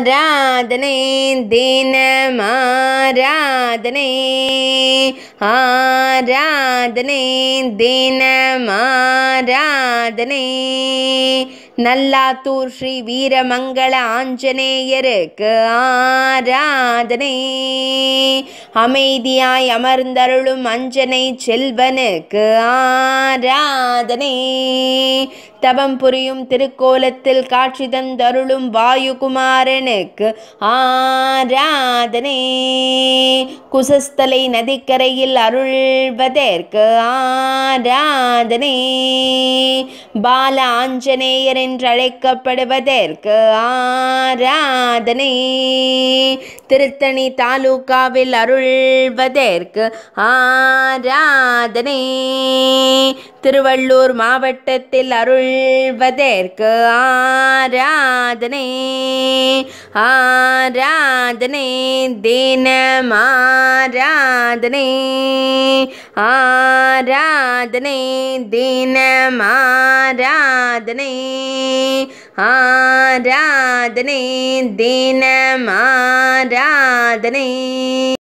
ஆராதனை தினமாராதனை ஆராதனை தினமாராதனை நல்லாத்தூர் ஸ்ரீ வீரமங்கள ஆஞ்சநேயருக்கு ஆராதனை அமைதியாய் அமர்ந்தருளும் அஞ்சனை செல்வனுக்கு ஆராதனை தவம் புரியும் திருக்கோலத்தில் காட்சி தந்தருளும் வாயுகுமாரனுக்கு ஆராதனை குசஸ்தலை நதிக்கரையில் அருள்வதற்கு ஆராதனை பால ஆஞ்சநேயர் என்று அழைக்கப்படுவதற்கு ஆராதனை திருத்தணி தாலுகாவில் அருள்வதற்கு ஆராதனை திருவள்ளூர் மாவட்டத்தில் அருள்வதற்கு ஆராதனை ஆராதனை தினம் ஆராதனை ஆராதனை தினம் ஆராதனை ஆராதனை தினம் ஆராதனை